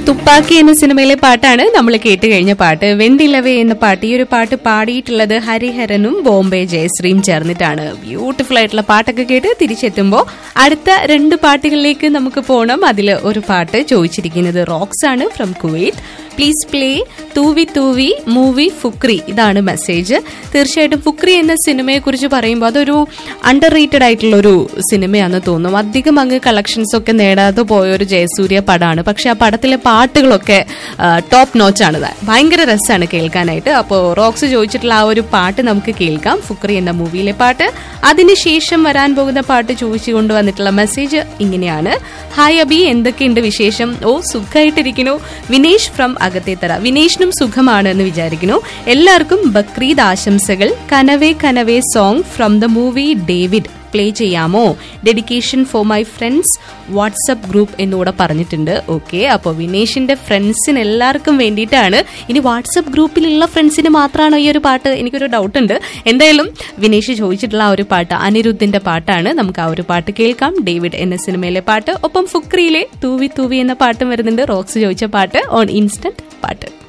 തുപ്പാക്കി എന്ന സിനിമയിലെ പാട്ടാണ് നമ്മൾ കേട്ട് കഴിഞ്ഞ പാട്ട് വെണ്ടിലവേ എന്ന പാട്ട് ഈ ഒരു പാട്ട് പാടിയിട്ടുള്ളത് ഹരിഹരനും ബോംബെ ജയശ്രീയും ചേർന്നിട്ടാണ് ബ്യൂട്ടിഫുൾ ആയിട്ടുള്ള പാട്ടൊക്കെ കേട്ട് തിരിച്ചെത്തുമ്പോൾ അടുത്ത രണ്ട് പാട്ടുകളിലേക്ക് നമുക്ക് പോകണം അതിൽ ഒരു പാട്ട് ചോദിച്ചിരിക്കുന്നത് റോക്സ് ആണ് ഫ്രം കുവൈറ്റ് പ്ലീസ് പ്ലേ തൂവി തൂവി മൂവി ഫുക്രി ഇതാണ് മെസ്സേജ് തീർച്ചയായിട്ടും ഫുക്രി എന്ന സിനിമയെ കുറിച്ച് പറയുമ്പോൾ അതൊരു അണ്ടർ റേറ്റഡ് ആയിട്ടുള്ള ഒരു സിനിമയാണെന്ന് തോന്നും അധികം അങ്ങ് കളക്ഷൻസ് ഒക്കെ നേടാതെ പോയ ഒരു ജയസൂര്യ പടമാണ് പക്ഷെ ആ പടത്തിലെ പാട്ടുകളൊക്കെ ടോപ്പ് നോച്ചാണ് ഭയങ്കര രസമാണ് കേൾക്കാനായിട്ട് അപ്പോൾ റോക്സ് ചോദിച്ചിട്ടുള്ള ആ ഒരു പാട്ട് നമുക്ക് കേൾക്കാം ഫുക്രി എന്ന മൂവിയിലെ പാട്ട് അതിനുശേഷം വരാൻ പോകുന്ന പാട്ട് ചോദിച്ചു കൊണ്ടുവന്നിട്ടുള്ള മെസ്സേജ് ഇങ്ങനെയാണ് ഹായ് അബി എന്തൊക്കെയുണ്ട് വിശേഷം ഓ സുഖമായിട്ടിരിക്കുന്നു വിനേഷ് ഫ്രം അകത്തേത്തറ വിനേഷിനും സുഖമാണ് എന്ന് വിചാരിക്കുന്നു എല്ലാവർക്കും ബക്രീദ് ആശംസകൾ Kanave Kanave song from the movie David play ചെയ്യാമോ dedication for my friends WhatsApp group എന്നൂടെ പറഞ്ഞിട്ടുണ്ട് ഓക്കെ അപ്പോൾ വിനേഷിന്റെ ഫ്രണ്ട്സിന് എല്ലാവർക്കും വേണ്ടിയിട്ടാണ് ഇനി വാട്സപ്പ് ഗ്രൂപ്പിലുള്ള ഫ്രണ്ട്സിന് മാത്രമാണോ ഈ ഒരു പാട്ട് എനിക്കൊരു ഡൗട്ട് ഉണ്ട് എന്തായാലും വിനേഷ് ചോദിച്ചിട്ടുള്ള ആ ഒരു പാട്ട് അനിരുദ്ധിന്റെ പാട്ടാണ് നമുക്ക് ആ ഒരു പാട്ട് കേൾക്കാം ഡേവിഡ് എന്ന സിനിമയിലെ പാട്ട് ഒപ്പം ഫുക്രിയിലെ തൂവി തൂവി എന്ന പാട്ടും വരുന്നുണ്ട് റോക്സ് ചോദിച്ച പാട്ട് ഓൺ ഇൻസ്റ്റന്റ് പാട്ട്